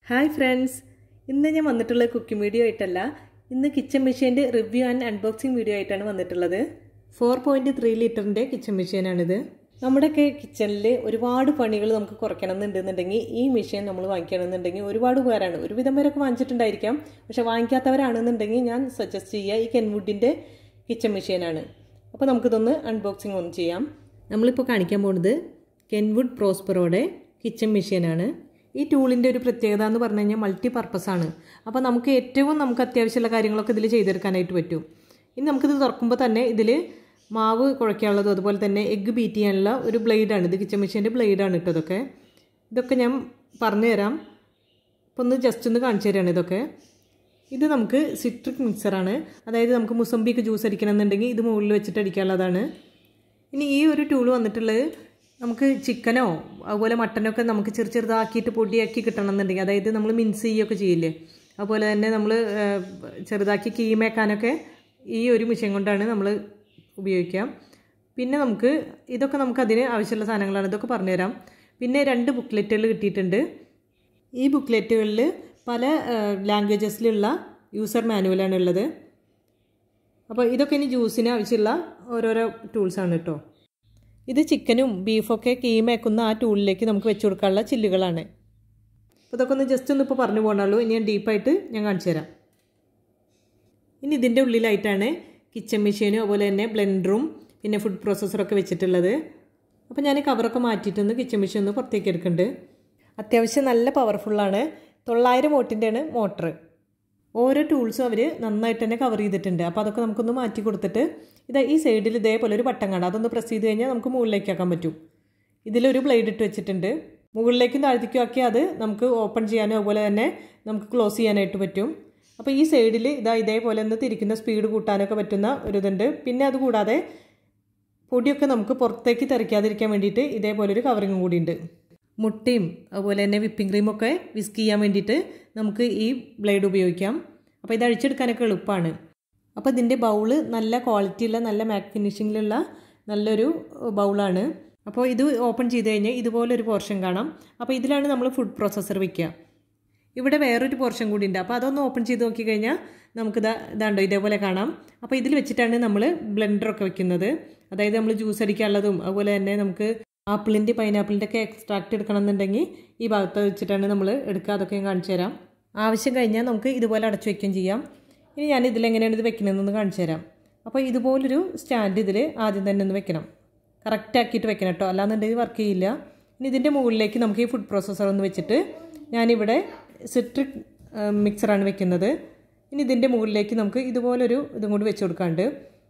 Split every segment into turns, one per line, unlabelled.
hi friends ഇന്ന് ഞാൻ വന്നിട്ടുള്ള കുക്കിംഗ് വീഡിയോ ആയിട്ടല്ല ഇന്ന് കിച്ചൺ മെഷീൻ്റെ റിവ്യൂ ആൻഡ് അൺബോക്സിംഗ് വീഡിയോ ആയിട്ടാണ് വന്നിട്ടുള്ളത് ഫോർ പോയിൻറ്റ് ത്രീ ലിറ്ററിൻ്റെ കിച്ചൺ മെഷീനാണിത് നമ്മുടെയൊക്കെ കിച്ചണിൽ ഒരുപാട് പണികൾ നമുക്ക് കുറയ്ക്കണം എന്നുണ്ടെന്നുണ്ടെങ്കിൽ ഈ മെഷീൻ നമ്മൾ വാങ്ങിക്കണമെന്നുണ്ടെങ്കിൽ ഒരുപാട് ഉപകാരമാണ് ഒരുവിധം പേരൊക്കെ വാങ്ങിച്ചിട്ടുണ്ടായിരിക്കാം പക്ഷെ വാങ്ങിക്കാത്തവരാണെന്നുണ്ടെങ്കിൽ ഞാൻ സജസ്റ്റ് ചെയ്യുക ഈ കെൻവുഡിൻ്റെ കിച്ചൺ മെഷീനാണ് അപ്പോൾ നമുക്കിതൊന്ന് അൺബോക്സിംഗ് ഒന്ന് ചെയ്യാം നമ്മളിപ്പോൾ കാണിക്കാൻ പോകുന്നത് കെൻവുഡ് പ്രോസ്പെറോയുടെ കിച്ചൺ മെഷീനാണ് ഈ ടൂളിൻ്റെ ഒരു പ്രത്യേകത എന്ന് പറഞ്ഞു കഴിഞ്ഞാൽ മൾട്ടി പർപ്പസ് ആണ് അപ്പോൾ നമുക്ക് ഏറ്റവും നമുക്ക് അത്യാവശ്യമുള്ള കാര്യങ്ങളൊക്കെ ഇതിൽ ചെയ്തെടുക്കാനായിട്ട് പറ്റും ഇനി നമുക്കിത് തുറക്കുമ്പോൾ തന്നെ ഇതിൽ മാവ് കുഴയ്ക്കാനുള്ളതും അതുപോലെ തന്നെ എഗ്ഗ് ബീറ്റ് ചെയ്യാനുള്ള ഒരു ബ്ലേഡാണ് ഇത് കിച്ചൺ മെഷീൻ്റെ ബ്ലേഡാണ് ഇട്ടോ ഇതൊക്കെ ഇതൊക്കെ ഞാൻ പറഞ്ഞു തരാം അപ്പോൾ ഒന്ന് ജസ്റ്റ് ഒന്ന് കാണിച്ചു തരാണ് ഇതൊക്കെ ഇത് നമുക്ക് സിട്രിക് മിക്സറാണ് അതായത് നമുക്ക് മുസമ്പിക്ക് ജ്യൂസ് അടിക്കണമെന്നുണ്ടെങ്കിൽ ഇത് മുകളിൽ വെച്ചിട്ട് അടിക്കാനുള്ളതാണ് ഇനി ഈ ഒരു ടൂൾ വന്നിട്ടുള്ളത് നമുക്ക് ചിക്കനോ അതുപോലെ മട്ടനൊക്കെ നമുക്ക് ചെറു ചെറുതാക്കിയിട്ട് പൊടിയാക്കി കിട്ടണമെന്നുണ്ടെങ്കിൽ അതായത് നമ്മൾ മിൻസ് ചെയ്യുകയൊക്കെ ചെയ്യില്ലേ അതുപോലെ തന്നെ നമ്മൾ ചെറുതാക്കി കീമേക്കാനൊക്കെ ഈ ഒരു മിഷൻ കൊണ്ടാണ് നമ്മൾ ഉപയോഗിക്കാം പിന്നെ നമുക്ക് ഇതൊക്കെ നമുക്ക് അതിന് ആവശ്യമുള്ള സാധനങ്ങളാണ് ഇതൊക്കെ പറഞ്ഞുതരാം പിന്നെ രണ്ട് ബുക്ക്ലെറ്റുകൾ കിട്ടിയിട്ടുണ്ട് ഈ ബുക്ക്ലെറ്റുകളിൽ പല ലാംഗ്വേജസിലുള്ള യൂസർ മാനുവലാണ് ഉള്ളത് അപ്പോൾ ഇതൊക്കെ ഇനി ജ്യൂസിന് ആവശ്യമുള്ള ഓരോരോ ടൂൾസാണ് കേട്ടോ ഇത് ചിക്കനും ബീഫൊക്കെ കീമേക്കുന്ന ആ ടൂളിലേക്ക് നമുക്ക് വെച്ച് കൊടുക്കാനുള്ള ചില്ലുകളാണ് അപ്പോൾ ഇതൊക്കെ ഒന്ന് ജസ്റ്റ് ഒന്ന് ഇപ്പോൾ പറഞ്ഞു പോകണുള്ളൂ ഇനി ഞാൻ ഡീപ്പായിട്ട് ഞാൻ കാണിച്ചു തരാം ഇനി ഇതിൻ്റെ ഉള്ളിലായിട്ടാണ് കിച്ചൺ മെഷീനും അതുപോലെ തന്നെ ബ്ലെൻഡറും പിന്നെ ഫുഡ് പ്രോസസ്സറൊക്കെ വെച്ചിട്ടുള്ളത് അപ്പോൾ ഞാൻ കവറൊക്കെ മാറ്റിയിട്ടൊന്ന് കിച്ചൺ മെഷീൻ ഒന്ന് പുറത്തേക്ക് എടുക്കുന്നുണ്ട് അത്യാവശ്യം നല്ല പവർഫുള്ളാണ് തൊള്ളായിരം വോട്ടിൻ്റെയാണ് മോട്ടർ ഓരോ ടൂൾസും അവർ നന്നായിട്ട് തന്നെ കവർ ചെയ്തിട്ടുണ്ട് അപ്പോൾ അതൊക്കെ നമുക്കൊന്ന് മാറ്റി കൊടുത്തിട്ട് ഇത് ഈ സൈഡിൽ ഇതേപോലെ ഒരു ബട്ടൺ കാണാം അതൊന്ന് പ്രസ് ചെയ്ത് കഴിഞ്ഞാൽ നമുക്ക് മുകളിലേക്ക് ആക്കാൻ പറ്റും ഇതിലൊരു ബ്ലേഡ് ഇട്ട് വെച്ചിട്ടുണ്ട് മുകളിലേക്കും താഴത്തേക്കും ആക്കി അത് നമുക്ക് ഓപ്പൺ ചെയ്യാനും അതുപോലെ തന്നെ നമുക്ക് ക്ലോസ് ചെയ്യാനായിട്ട് പറ്റും അപ്പോൾ ഈ സൈഡിൽ ഇതാ ഇതേപോലെ ഒന്ന് തിരിക്കുന്ന സ്പീഡ് കൂട്ടാനൊക്കെ പറ്റുന്ന ഒരു ഇതുണ്ട് പിന്നെ അതുകൂടാതെ പൊടിയൊക്കെ നമുക്ക് പുറത്തേക്ക് തെറിക്കാതിരിക്കാൻ വേണ്ടിയിട്ട് ഇതേപോലെ ഒരു കവറിങ്ങും കൂടിയുണ്ട് മുട്ടയും അതുപോലെ തന്നെ വിപ്പിംഗ് ക്രീമൊക്കെ വിസ്ക് ചെയ്യാൻ വേണ്ടിയിട്ട് നമുക്ക് ഈ ബ്ലേഡ് ഉപയോഗിക്കാം അപ്പോൾ ഇത് അഴിച്ചെടുക്കാനൊക്കെ എളുപ്പമാണ് അപ്പോൾ ഇതിൻ്റെ ബൗള് നല്ല ക്വാളിറ്റിയുള്ള നല്ല മാറ്റ് ഫിനിഷിങ്ങിലുള്ള നല്ലൊരു ബൗളാണ് അപ്പോൾ ഇത് ഓപ്പൺ ചെയ്ത് കഴിഞ്ഞാൽ ഇതുപോലൊരു പോർഷൻ കാണാം അപ്പോൾ ഇതിലാണ് നമ്മൾ ഫുഡ് പ്രോസസ്സർ വയ്ക്കുക ഇവിടെ വേറൊരു പോർഷൻ കൂടി ഉണ്ട് അപ്പോൾ അതൊന്ന് ഓപ്പൺ ചെയ്ത് നോക്കിക്കഴിഞ്ഞാൽ നമുക്ക് ഇതാ ഇതാണ്ടോ ഇതേപോലെ കാണാം അപ്പോൾ ഇതിൽ വെച്ചിട്ടാണ് നമ്മൾ ബ്ലെൻഡറൊക്കെ വെക്കുന്നത് അതായത് നമ്മൾ ജ്യൂസ് അടിക്കാനുള്ളതും അതുപോലെ തന്നെ നമുക്ക് ആപ്പിളിൻ്റെ പൈനാപ്പിളിൻ്റെ ഒക്കെ എക്സ്ട്രാക്ട് എടുക്കണമെന്നുണ്ടെങ്കിൽ ഈ ഭാഗത്ത് വെച്ചിട്ടാണ് നമ്മൾ എടുക്കുക അതൊക്കെ ഞാൻ കാണിച്ചു തരാം ആവശ്യം കഴിഞ്ഞാൽ നമുക്ക് ഇതുപോലെ അടച്ചു വയ്ക്കുകയും ചെയ്യാം ഇനി ഞാൻ ഇതിലെങ്ങനെയാണ് ഇത് വെക്കണമെന്നൊന്ന് കാണിച്ചു തരാം അപ്പോൾ ഇതുപോലൊരു സ്റ്റാൻഡ് ഇതിൽ ആദ്യം തന്നെ ഒന്ന് വെക്കണം കറക്റ്റ് ആക്കിയിട്ട് വെക്കണം കേട്ടോ അല്ലാന്നുണ്ടെങ്കിൽ വർക്ക് ചെയ്യില്ല ഇനി ഇതിൻ്റെ മുകളിലേക്ക് നമുക്ക് ഈ ഫുഡ് പ്രോസസ്സർ ഒന്ന് വെച്ചിട്ട് ഞാനിവിടെ സിട്രിക് മിക്സറാണ് വെക്കുന്നത് ഇനി ഇതിൻ്റെ മുകളിലേക്ക് നമുക്ക് ഇതുപോലൊരു ഇതും കൂടി വെച്ച് കൊടുക്കാണ്ട്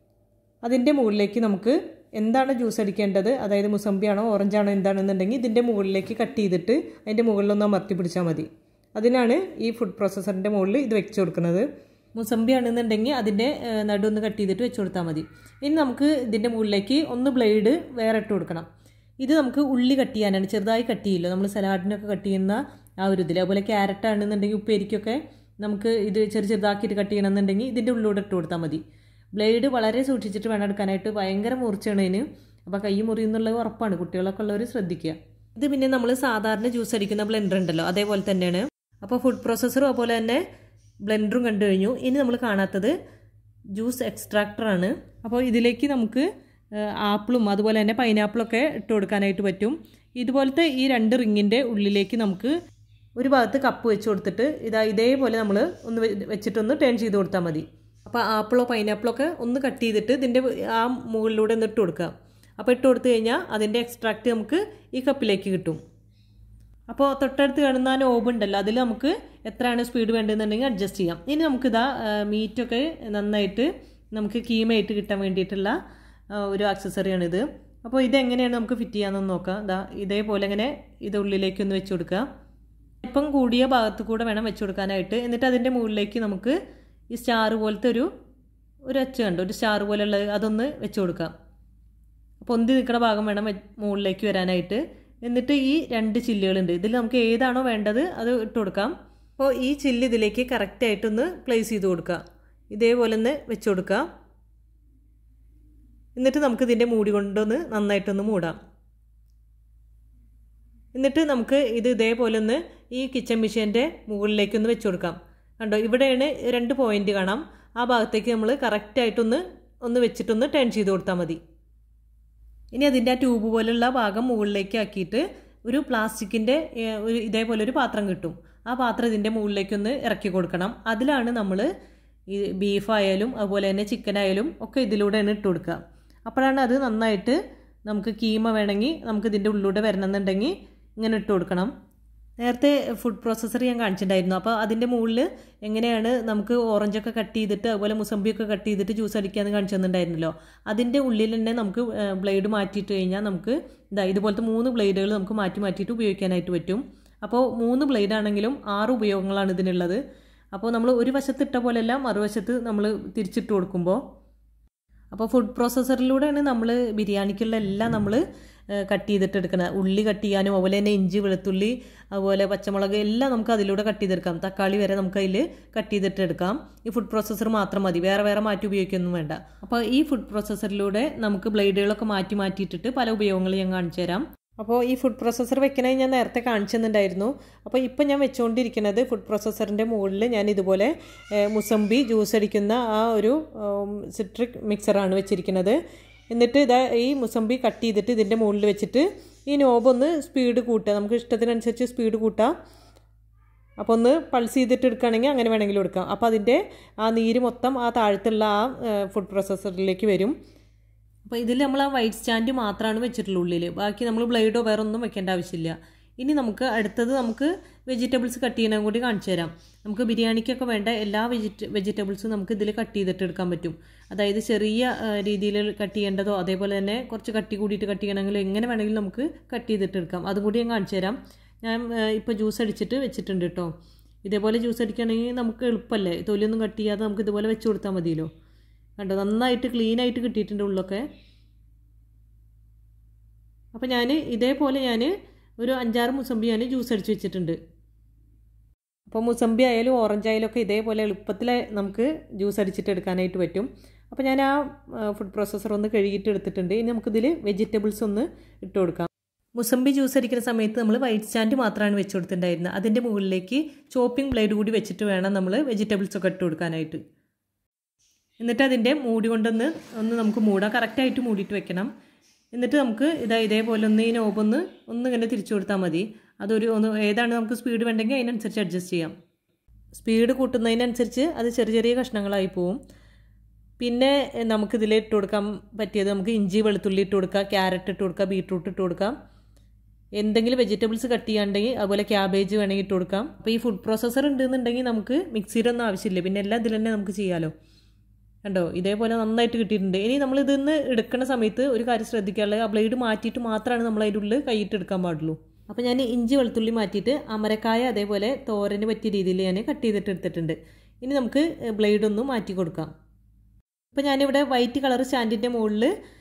അതിൻ്റെ മുകളിലേക്ക് നമുക്ക് എന്താണ് ജ്യൂസ് അടിക്കേണ്ടത് അതായത് മുസമ്പിയാണോ ഓറഞ്ചാണോ എന്താണെന്നുണ്ടെങ്കിൽ ഇതിൻ്റെ മുകളിലേക്ക് കട്ട് ചെയ്തിട്ട് അതിൻ്റെ മുകളിലൊന്ന് അമർത്തി പിടിച്ചാൽ മതി അതിനാണ് ഈ ഫുഡ് പ്രോസസ്സറിൻ്റെ മുകളിൽ ഇത് വെച്ച് കൊടുക്കുന്നത് മുസമ്പി ആണെന്നുണ്ടെങ്കിൽ അതിൻ്റെ നടുവൊന്ന് കട്ട് ചെയ്തിട്ട് വെച്ച് കൊടുത്താൽ മതി ഇനി നമുക്ക് ഇതിൻ്റെ മുകളിലേക്ക് ഒന്ന് ബ്ലേഡ് വേറെ ഇട്ട് കൊടുക്കണം ഇത് നമുക്ക് ഉള്ളി കട്ട് ചെയ്യാനാണ് ചെറുതായി കട്ട് ചെയ്യില്ല നമ്മൾ സലാഡിനൊക്കെ കട്ട് ചെയ്യുന്ന ആ ഒരു ഇതിൽ അതുപോലെ ക്യാരറ്റ് ആണെന്നുണ്ടെങ്കിൽ ഉപ്പേരിക്കൊക്കെ നമുക്ക് ഇത് ചെറു ചെറുതാക്കിയിട്ട് കട്ട് ചെയ്യണമെന്നുണ്ടെങ്കിൽ ഇതിൻ്റെ ഉള്ളിലൂടെ ഇട്ട് കൊടുത്താൽ മതി ബ്ലേഡ് വളരെ സൂക്ഷിച്ചിട്ട് വേണം എടുക്കാനായിട്ട് ഭയങ്കര മുറിച്ചാണ് ഇതിന് അപ്പോൾ കൈ മുറിയുന്നുള്ളത് ഉറപ്പാണ് കുട്ടികളൊക്കെ ഉള്ളവർ ശ്രദ്ധിക്കുക ഇത് പിന്നെ നമ്മൾ സാധാരണ ജ്യൂസ് അടിക്കുന്ന ബ്ലെൻഡർ ഉണ്ടല്ലോ അതേപോലെ തന്നെയാണ് അപ്പോൾ ഫുഡ് പ്രോസസ്സറും അതുപോലെ തന്നെ ബ്ലെൻഡറും കണ്ടു കഴിഞ്ഞു ഇനി നമ്മൾ കാണാത്തത് ജ്യൂസ് എക്സ്ട്രാക്ടറാണ് അപ്പോൾ ഇതിലേക്ക് നമുക്ക് ആപ്പിളും അതുപോലെ തന്നെ പൈനാപ്പിളൊക്കെ ഇട്ട് കൊടുക്കാനായിട്ട് പറ്റും ഇതുപോലത്തെ ഈ രണ്ട് റിങ്ങിൻ്റെ ഉള്ളിലേക്ക് നമുക്ക് ഒരു ഭാഗത്ത് കപ്പ് വെച്ച് കൊടുത്തിട്ട് ഇതാ ഇതേപോലെ നമ്മൾ ഒന്ന് വെച്ചിട്ടൊന്ന് ടേൺ ചെയ്ത് കൊടുത്താൽ മതി അപ്പോൾ ആപ്പിളോ പൈനാപ്പിളോ ഒക്കെ ഒന്ന് കട്ട് ചെയ്തിട്ട് ഇതിൻ്റെ ആ മുകളിലൂടെ ഒന്ന് ഇട്ട് കൊടുക്കുക അപ്പോൾ ഇട്ട് കൊടുത്തു കഴിഞ്ഞാൽ അതിൻ്റെ എക്സ്ട്രാക്റ്റ് നമുക്ക് ഈ കപ്പിലേക്ക് കിട്ടും അപ്പോൾ തൊട്ടടുത്ത് കാണുന്ന ആ നോബ് ഉണ്ടല്ലോ അതിൽ നമുക്ക് എത്രയാണ് സ്പീഡ് വേണ്ടതെന്നുണ്ടെങ്കിൽ അഡ്ജസ്റ്റ് ചെയ്യാം ഇനി നമുക്കിതാ മീറ്റൊക്കെ നന്നായിട്ട് നമുക്ക് കീമായിട്ട് കിട്ടാൻ വേണ്ടിയിട്ടുള്ള ഒരു ആക്സസറിയാണിത് അപ്പോൾ ഇതെങ്ങനെയാണ് നമുക്ക് ഫിറ്റ് ചെയ്യാമെന്ന് നോക്കാം ഇതാ ഇതേപോലെ ഇങ്ങനെ ഇത് ഉള്ളിലേക്ക് ഒന്ന് വെച്ച് കൊടുക്കുക ഇപ്പം കൂടിയ ഭാഗത്ത് കൂടെ വേണം വെച്ച് കൊടുക്കാനായിട്ട് എന്നിട്ട് അതിൻ്റെ മുകളിലേക്ക് നമുക്ക് ഈ സ്റ്റാർ പോലത്തെ ഒരു ഒരു അച്ച് കണ്ടോ ഒരു സ്റ്റാർ പോലെയുള്ളത് അതൊന്ന് വെച്ച് കൊടുക്കാം പൊന്തി നിൽക്കുന്ന ഭാഗം വേണം മുകളിലേക്ക് വരാനായിട്ട് എന്നിട്ട് ഈ രണ്ട് ചില്ലുകളുണ്ട് ഇതിൽ നമുക്ക് ഏതാണോ വേണ്ടത് അത് ഇട്ട് കൊടുക്കാം അപ്പോൾ ഈ ചില്ല് ഇതിലേക്ക് കറക്റ്റായിട്ടൊന്ന് പ്ലേസ് ചെയ്ത് കൊടുക്കുക ഇതേപോലെ ഒന്ന് വെച്ച് കൊടുക്കുക എന്നിട്ട് നമുക്ക് ഇതിൻ്റെ മൂടി കൊണ്ടൊന്ന് നന്നായിട്ടൊന്ന് മൂടാം എന്നിട്ട് നമുക്ക് ഇത് ഇതേപോലെ ഒന്ന് ഈ കിച്ചൺ മെഷീൻ്റെ മുകളിലേക്കൊന്ന് വെച്ച് കൊടുക്കാം കണ്ടോ ഇവിടെയാണ് രണ്ട് പോയിന്റ് കാണാം ആ ഭാഗത്തേക്ക് നമ്മൾ കറക്റ്റായിട്ടൊന്ന് ഒന്ന് വെച്ചിട്ടൊന്ന് ടേൺ ചെയ്ത് കൊടുത്താൽ മതി ഇനി അതിൻ്റെ ആ ട്യൂബ് പോലുള്ള ഭാഗം മുകളിലേക്ക് ആക്കിയിട്ട് ഒരു പ്ലാസ്റ്റിക്കിൻ്റെ ഒരു ഇതേപോലെ ഒരു പാത്രം കിട്ടും ആ പാത്രം ഇതിൻ്റെ മുകളിലേക്കൊന്ന് ഇറക്കി കൊടുക്കണം അതിലാണ് നമ്മൾ ഈ ബീഫായാലും അതുപോലെ തന്നെ ചിക്കൻ ആയാലും ഒക്കെ ഇതിലൂടെയാണ് ഇട്ട് കൊടുക്കുക അപ്പോഴാണ് അത് നന്നായിട്ട് നമുക്ക് കീമ വേണമെങ്കിൽ നമുക്ക് ഇതിൻ്റെ ഉള്ളിലൂടെ വരണമെന്നുണ്ടെങ്കിൽ ഇങ്ങനെ ഇട്ട് കൊടുക്കണം നേരത്തെ ഫുഡ് പ്രോസസ്സർ ഞാൻ കാണിച്ചിട്ടുണ്ടായിരുന്നു അപ്പോൾ അതിൻ്റെ മുകളിൽ എങ്ങനെയാണ് നമുക്ക് ഓറഞ്ചൊക്കെ കട്ട് ചെയ്തിട്ട് അതുപോലെ മുസമ്പിയൊക്കെ കട്ട് ചെയ്തിട്ട് ജ്യൂസ് അടിക്കാമെന്ന് കാണിച്ചു തന്നിട്ടുണ്ടായിരുന്നല്ലോ അതിൻ്റെ ഉള്ളിൽ തന്നെ നമുക്ക് ബ്ലേഡ് മാറ്റിയിട്ട് കഴിഞ്ഞാൽ നമുക്ക് ഇതാ ഇതുപോലത്തെ മൂന്ന് ബ്ലേഡുകൾ നമുക്ക് മാറ്റി മാറ്റിയിട്ട് ഉപയോഗിക്കാനായിട്ട് പറ്റും അപ്പോൾ മൂന്ന് ബ്ലേഡ് ആണെങ്കിലും ആറ് ഉപയോഗങ്ങളാണ് ഇതിനുള്ളത് അപ്പോൾ നമ്മൾ ഒരു വശത്ത് ഇട്ട പോലെയല്ല മറുവശത്ത് നമ്മൾ തിരിച്ചിട്ട് കൊടുക്കുമ്പോൾ അപ്പോൾ ഫുഡ് പ്രോസസ്സറിലൂടെയാണ് നമ്മൾ ബിരിയാണിക്കുള്ള എല്ലാം നമ്മൾ കട്ട് ചെയ്തിട്ട് എടുക്കുന്നത് ഉള്ളി കട്ട് ചെയ്യാനും അതുപോലെ തന്നെ ഇഞ്ചി വെളുത്തുള്ളി അതുപോലെ പച്ചമുളക് എല്ലാം നമുക്ക് അതിലൂടെ കട്ട് ചെയ്തെടുക്കാം തക്കാളി വരെ നമുക്ക് അതിൽ കട്ട് ചെയ്തിട്ട് എടുക്കാം ഈ ഫുഡ് പ്രോസസ്സർ മാത്രം മതി വേറെ വേറെ മാറ്റി ഉപയോഗിക്കൊന്നും വേണ്ട അപ്പോൾ ഈ ഫുഡ് പ്രോസസ്സറിലൂടെ നമുക്ക് ബ്ലേഡുകളൊക്കെ മാറ്റി മാറ്റിയിട്ടിട്ട് പല ഉപയോഗങ്ങൾ ഞാൻ കാണിച്ചു തരാം അപ്പോൾ ഈ ഫുഡ് പ്രോസസ്സർ വെക്കണേ ഞാൻ നേരത്തെ കാണിച്ചെന്നുണ്ടായിരുന്നു അപ്പോൾ ഇപ്പം ഞാൻ വെച്ചുകൊണ്ടിരിക്കുന്നത് ഫുഡ് പ്രോസസ്സറിൻ്റെ മുകളിൽ ഞാൻ ഇതുപോലെ മുസമ്പി ജ്യൂസ് അടിക്കുന്ന ആ ഒരു സിട്രിക് മിക്സറാണ് വെച്ചിരിക്കുന്നത് എന്നിട്ട് ഇതാ ഈ മുസമ്പി കട്ട് ചെയ്തിട്ട് ഇതിൻ്റെ മുകളിൽ വെച്ചിട്ട് ഈ നോബൊന്ന് സ്പീഡ് കൂട്ടുക നമുക്ക് ഇഷ്ടത്തിനനുസരിച്ച് സ്പീഡ് കൂട്ടാം അപ്പോൾ ഒന്ന് പൾസ് ചെയ്തിട്ട് എടുക്കുകയാണെങ്കിൽ അങ്ങനെ വേണമെങ്കിലും എടുക്കാം അപ്പോൾ അതിൻ്റെ ആ നീര് മൊത്തം ആ താഴത്തുള്ള ആ ഫുഡ് പ്രോസസ്സറിലേക്ക് വരും അപ്പോൾ ഇതിൽ നമ്മൾ ആ വൈറ്റ് സ്റ്റാൻഡ് മാത്രമാണ് വെച്ചിട്ടുള്ളൂ ഉള്ളിൽ ബാക്കി നമ്മൾ ബ്ലേഡോ വേറെ ഒന്നും വെക്കേണ്ട ആവശ്യമില്ല ഇനി നമുക്ക് അടുത്തത് നമുക്ക് വെജിറ്റബിൾസ് കട്ട് ചെയ്യണം കൂടി കാണിച്ചു തരാം നമുക്ക് ബിരിയാണിക്കൊക്കെ വേണ്ട എല്ലാ വെജിറ്റ വെജിറ്റബിൾസും നമുക്ക് ഇതിൽ കട്ട് ചെയ്തിട്ട് എടുക്കാൻ പറ്റും അതായത് ചെറിയ രീതിയിൽ കട്ട് ചെയ്യേണ്ടതോ അതേപോലെ തന്നെ കുറച്ച് കട്ടി കൂടിയിട്ട് കട്ട് ചെയ്യണമെങ്കിലോ എങ്ങനെ വേണമെങ്കിലും നമുക്ക് കട്ട് ചെയ്തിട്ട് എടുക്കാം അതും കൂടി ഞാൻ കാണിച്ചു തരാം ഞാൻ ഇപ്പോൾ ജ്യൂസ് അടിച്ചിട്ട് വെച്ചിട്ടുണ്ട് കേട്ടോ ഇതേപോലെ ജ്യൂസ് അടിക്കുകയാണെങ്കിൽ നമുക്ക് എളുപ്പമല്ലേ തൊലിയൊന്നും കട്ട് ചെയ്യാതെ നമുക്ക് ഇതുപോലെ വെച്ച് കൊടുത്താൽ മതിയല്ലോ കണ്ടോ നന്നായിട്ട് ക്ലീൻ ആയിട്ട് കിട്ടിയിട്ടുണ്ട് ഉള്ളൊക്കെ അപ്പോൾ ഞാൻ ഇതേപോലെ ഞാൻ ഒരു അഞ്ചാറ് മുസമ്പി ഞാൻ ജ്യൂസ് അടിച്ച് വെച്ചിട്ടുണ്ട് അപ്പോൾ മുസമ്പി ആയാലും ഓറഞ്ച് ആയാലും ഒക്കെ ഇതേപോലെ എളുപ്പത്തിൽ നമുക്ക് ജ്യൂസ് അടിച്ചിട്ട് എടുക്കാനായിട്ട് പറ്റും അപ്പോൾ ഞാൻ ആ ഫുഡ് പ്രോസസ്സർ ഒന്ന് കഴുകിയിട്ട് എടുത്തിട്ടുണ്ട് ഇനി നമുക്കിതിൽ വെജിറ്റബിൾസ് ഒന്ന് ഇട്ട് കൊടുക്കാം മുസമ്പി ജ്യൂസ് അടിക്കുന്ന സമയത്ത് നമ്മൾ വൈറ്റ് സ്റ്റാൻഡ് മാത്രമാണ് വെച്ച് കൊടുത്തിട്ടുണ്ടായിരുന്നത് അതിൻ്റെ മുകളിലേക്ക് ചോപ്പിംഗ് ബ്ലേഡ് കൂടി വെച്ചിട്ട് വേണം നമ്മൾ വെജിറ്റബിൾസ് ഒക്കെ ഇട്ട് കൊടുക്കാനായിട്ട് എന്നിട്ട് അതിൻ്റെ മൂടി കൊണ്ടൊന്ന് ഒന്ന് നമുക്ക് മൂടാം കറക്റ്റായിട്ട് മൂടിയിട്ട് വെക്കണം എന്നിട്ട് നമുക്ക് ഇതാ ഇതേപോലെ ഒന്ന് ഈ നോബൊന്ന് ഒന്ന് ഇങ്ങനെ തിരിച്ചു കൊടുത്താൽ മതി അതൊരു ഒന്ന് ഏതാണ് നമുക്ക് സ്പീഡ് വേണ്ടെങ്കിൽ അതിനനുസരിച്ച് അഡ്ജസ്റ്റ് ചെയ്യാം സ്പീഡ് കൂട്ടുന്നതിനനുസരിച്ച് അത് ചെറിയ ചെറിയ കഷ്ണങ്ങളായി പോവും പിന്നെ നമുക്കിതിൽ ഇട്ട് കൊടുക്കാൻ പറ്റിയത് നമുക്ക് ഇഞ്ചി വെളുത്തുള്ളി ഇട്ട് കൊടുക്കാം ക്യാരറ്റ് ഇട്ട് കൊടുക്കാം ബീട്രൂട്ട് ഇട്ട് കൊടുക്കാം എന്തെങ്കിലും വെജിറ്റബിൾസ് കട്ട് ചെയ്യാണ്ടെങ്കിൽ അതുപോലെ ക്യാബേജ് വേണമെങ്കിൽ ഇട്ട് കൊടുക്കാം അപ്പോൾ ഈ ഫുഡ് പ്രോസസ്സർ ഉണ്ടെന്നുണ്ടെങ്കിൽ നമുക്ക് മിക്സിയുടെ ഒന്നും ആവശ്യമില്ല പിന്നെ എല്ലാം ഇതിൽ തന്നെ നമുക്ക് ചെയ്യാമല്ലോ കണ്ടോ ഇതേപോലെ നന്നായിട്ട് കിട്ടിയിട്ടുണ്ട് ഇനി നമ്മൾ ഇതിന്ന് എടുക്കുന്ന സമയത്ത് ഒരു കാര്യം ശ്രദ്ധിക്കാനുള്ളത് ആ ബ്ലേഡ് മാറ്റിയിട്ട് മാത്രമാണ് നമ്മൾ അതിൻ്റെ ഉള്ളിൽ കൈയിട്ട് എടുക്കാൻ പാടുള്ളൂ അപ്പോൾ ഞാൻ ഇഞ്ചി വെളുത്തുള്ളി മാറ്റിയിട്ട് അമരക്കായ അതേപോലെ തോരന് പറ്റിയ രീതിയിൽ ഞാൻ കട്ട് ചെയ്തിട്ട് എടുത്തിട്ടുണ്ട് ഇനി നമുക്ക് ബ്ലേഡ് ഒന്ന് മാറ്റി കൊടുക്കാം ഇപ്പോൾ ഞാനിവിടെ വൈറ്റ് കളർ സ്റ്റാൻഡിൻ്റെ മുകളിൽ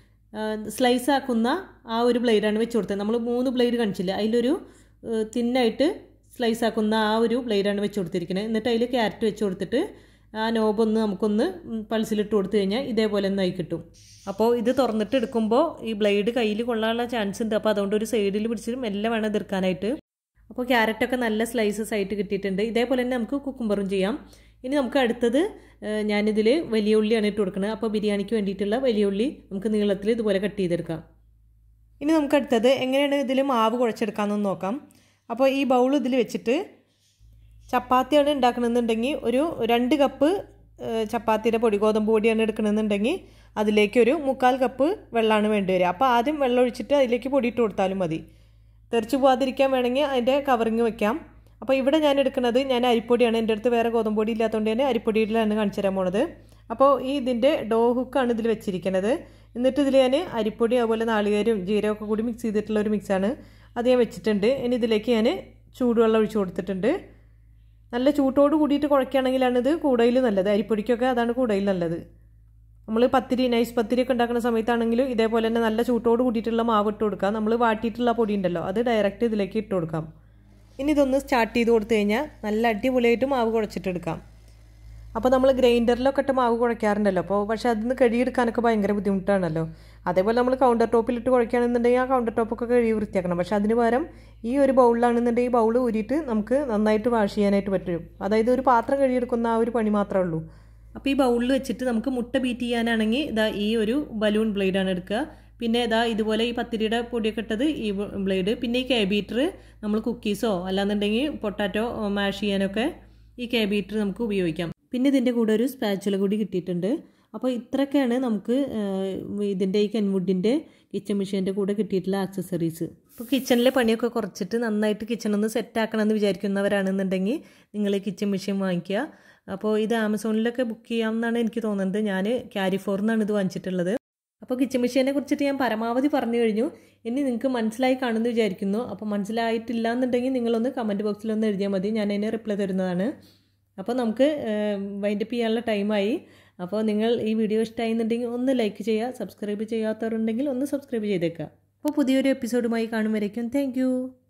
സ്ലൈസ് ആക്കുന്ന ആ ഒരു ബ്ലേഡാണ് വെച്ച് കൊടുത്തത് നമ്മൾ മൂന്ന് ബ്ലേഡ് കാണിച്ചില്ല അതിലൊരു തിന്നായിട്ട് സ്ലൈസ് ആക്കുന്ന ആ ഒരു ബ്ലേഡാണ് വെച്ച് കൊടുത്തിരിക്കുന്നത് എന്നിട്ട് അതിൽ ക്യാരറ്റ് വെച്ച് കൊടുത്തിട്ട് ആ നോബൊന്ന് നമുക്കൊന്ന് പൾസിലിട്ട് കൊടുത്തു കഴിഞ്ഞാൽ ഇതേപോലെ ഒന്നായി കിട്ടും അപ്പോൾ ഇത് തുറന്നിട്ട് എടുക്കുമ്പോൾ ഈ ബ്ലേഡ് കയ്യിൽ കൊള്ളാനുള്ള ചാൻസ് ഉണ്ട് അപ്പോൾ അതുകൊണ്ട് ഒരു സൈഡിൽ പിടിച്ചിട്ട് മെല്ലെ വേണം എതിർക്കാനായിട്ട് അപ്പോൾ ക്യാരറ്റൊക്കെ നല്ല സ്ലൈസസ് ആയിട്ട് കിട്ടിയിട്ടുണ്ട് ഇതേപോലെ തന്നെ നമുക്ക് കുക്കുംബറും ചെയ്യാം ഇനി നമുക്ക് അടുത്തത് ഞാനിതിൽ വലിയ ഉള്ളിയാണ് ഇട്ട് കൊടുക്കുന്നത് അപ്പോൾ ബിരിയാണിക്ക് വേണ്ടിയിട്ടുള്ള വലിയ ഉള്ളി നമുക്ക് നീളത്തിൽ ഇതുപോലെ കട്ട് ചെയ്തെടുക്കാം ഇനി നമുക്ക് അടുത്തത് എങ്ങനെയാണ് ഇതിൽ മാവ് കുഴച്ചെടുക്കാമെന്ന് നോക്കാം അപ്പോൾ ഈ ബൗൾ ഇതിൽ വെച്ചിട്ട് ചപ്പാത്തിയാണ് ഉണ്ടാക്കണമെന്നുണ്ടെങ്കിൽ ഒരു രണ്ട് കപ്പ് ചപ്പാത്തിയുടെ പൊടി ഗോതമ്പ് പൊടിയാണ് എടുക്കണമെന്നുണ്ടെങ്കിൽ അതിലേക്ക് ഒരു മുക്കാൽ കപ്പ് വെള്ളമാണ് വേണ്ടി വരിക അപ്പോൾ ആദ്യം വെള്ളം ഒഴിച്ചിട്ട് അതിലേക്ക് പൊടി ഇട്ട് കൊടുത്താലും മതി തെറിച്ച് പോകാതിരിക്കാൻ വേണമെങ്കിൽ അതിൻ്റെ കവറിങ് വെക്കാം അപ്പോൾ ഇവിടെ ഞാൻ എടുക്കുന്നത് ഞാൻ അരിപ്പൊടിയാണ് എൻ്റെ അടുത്ത് വേറെ ഗോതമ്പ് പൊടി ഇല്ലാത്തതുകൊണ്ട് തന്നെ അരിപ്പൊടിയിലാണ് കാണിച്ചു തരാൻ പോണത് അപ്പോൾ ഈ ഇതിൻ്റെ ഡോ ഹുക്കാണ് ഇതിൽ വെച്ചിരിക്കുന്നത് എന്നിട്ട് ഇതിൽ ഞാൻ അരിപ്പൊടി അതുപോലെ നാളികേരും ജീരകമൊക്കെ കൂടി മിക്സ് ചെയ്തിട്ടുള്ള ഒരു മിക്സാണ് അത് ഞാൻ വെച്ചിട്ടുണ്ട് ഇനി ഇതിലേക്ക് ഞാൻ ചൂടുവെള്ളം ഒഴിച്ച് കൊടുത്തിട്ടുണ്ട് നല്ല ചൂട്ടോട് കൂടിയിട്ട് കുഴക്കുകയാണെങ്കിലാണ് ഇത് കൂടുതൽ നല്ലത് അരിപ്പൊടിക്കൊക്കെ അതാണ് കൂടുതൽ നല്ലത് നമ്മൾ പത്തിരി നൈസ് പത്തിരി ഒക്കെ ഉണ്ടാക്കുന്ന സമയത്താണെങ്കിലും ഇതേപോലെ തന്നെ നല്ല ചൂട്ടോട് കൂടിയിട്ടുള്ള മാവ് ഇട്ട് കൊടുക്കാം നമ്മൾ വാട്ടിയിട്ടുള്ള പൊടി ഉണ്ടല്ലോ അത് ഡയറക്റ്റ് ഇതിലേക്ക് ഇട്ട് കൊടുക്കാം ഇനി ഇതൊന്ന് സ്റ്റാർട്ട് ചെയ്ത് കൊടുത്തു കഴിഞ്ഞാൽ നല്ല അടിപൊളിയായിട്ട് മാവ് കുഴച്ചിട്ടെടുക്കാം അപ്പോൾ നമ്മൾ ഗ്രൈൻഡറിലൊക്കെ ഇട്ട് മാവ് കുഴയ്ക്കാറുണ്ടല്ലോ അപ്പോൾ പക്ഷേ അതിൽ നിന്ന് കഴുകിയെടുക്കാനൊക്കെ ഭയങ്കര ബുദ്ധിമുട്ടാണല്ലോ അതേപോലെ നമ്മൾ കൗണ്ടർ ടോപ്പിലിട്ട് കുഴക്കുകയാണെന്നുണ്ടെങ്കിൽ ആ കൗണ്ടർ ടോപ്പൊക്കെ കഴുകി വൃത്തിയാക്കണം പക്ഷേ അതിന് പകരം ഈ ഒരു ബൗളിലാണെന്നുണ്ടെങ്കിൽ ബൗൾ ഊരിയിട്ട് നമുക്ക് നന്നായിട്ട് വാഷ് ചെയ്യാനായിട്ട് പറ്റും അതായത് ഒരു പാത്രം കഴുകിയെടുക്കുന്ന ആ ഒരു പണി മാത്രമേ ഉള്ളൂ അപ്പോൾ ഈ ബൗളിൽ വെച്ചിട്ട് നമുക്ക് മുട്ട ബീറ്റ് ചെയ്യാനാണെങ്കിൽ ഇതാ ഈ ഒരു ബലൂൺ ബ്ലേഡാണ് എടുക്കുക പിന്നെ ഇതാ ഇതുപോലെ ഈ പത്തിരിയുടെ പൊടിയൊക്കെ ഇട്ടത് ഈ ബ്ലേഡ് പിന്നെ ഈ കേ ബീറ്റർ നമ്മൾ കുക്കീസോ അല്ലാന്നുണ്ടെങ്കിൽ പൊട്ടാറ്റോ മാഷ് ചെയ്യാനൊക്കെ ഈ കേ ബീറ്റർ നമുക്ക് ഉപയോഗിക്കാം പിന്നെ ഇതിൻ്റെ കൂടെ ഒരു സ്പാച്ചുല കൂടി കിട്ടിയിട്ടുണ്ട് അപ്പോൾ ഇത്രയൊക്കെയാണ് നമുക്ക് ഇതിൻ്റെ ഈ കെൻവുഡിൻ്റെ കിച്ചൺ മെഷീൻ്റെ കൂടെ കിട്ടിയിട്ടുള്ള ആക്സസറീസ് അപ്പോൾ കിച്ചണിലെ പണിയൊക്കെ കുറച്ചിട്ട് നന്നായിട്ട് കിച്ചൺ ഒന്ന് സെറ്റ് ആക്കണമെന്ന് വിചാരിക്കുന്നവരാണെന്നുണ്ടെങ്കിൽ നിങ്ങൾ ഈ കിച്ചൺ മെഷീൻ വാങ്ങിക്കുക അപ്പോൾ ഇത് ആമസോണിലൊക്കെ ബുക്ക് ചെയ്യാമെന്നാണ് എനിക്ക് തോന്നുന്നത് ഞാൻ ക്യാരി ഫോറിന്നാണ് ഇത് വാങ്ങിച്ചിട്ടുള്ളത് അപ്പോൾ കിച്ചൺ മെഷീനെ കുറിച്ചിട്ട് ഞാൻ പരമാവധി പറഞ്ഞു കഴിഞ്ഞു ഇനി നിങ്ങൾക്ക് മനസ്സിലായി കാണുമെന്ന് വിചാരിക്കുന്നു അപ്പോൾ മനസ്സിലായിട്ടില്ല എന്നുണ്ടെങ്കിൽ നിങ്ങളൊന്ന് കമൻറ്റ് ബോക്സിലൊന്ന് എഴുതിയാൽ മതി ഞാൻ അതിന് റിപ്ലൈ തരുന്നതാണ് അപ്പോൾ നമുക്ക് വൈൻഡപ്പ് ചെയ്യാനുള്ള ടൈമായി അപ്പോൾ നിങ്ങൾ ഈ വീഡിയോ ഇഷ്ടമായിരുന്നുണ്ടെങ്കിൽ ഒന്ന് ലൈക്ക് ചെയ്യുക സബ്സ്ക്രൈബ് ചെയ്യാത്തവരുണ്ടെങ്കിൽ ഒന്ന് സബ്സ്ക്രൈബ് ചെയ്തേക്കുക അപ്പോൾ പുതിയൊരു എപ്പിസോഡുമായി കാണും വരയ്ക്കും താങ്ക്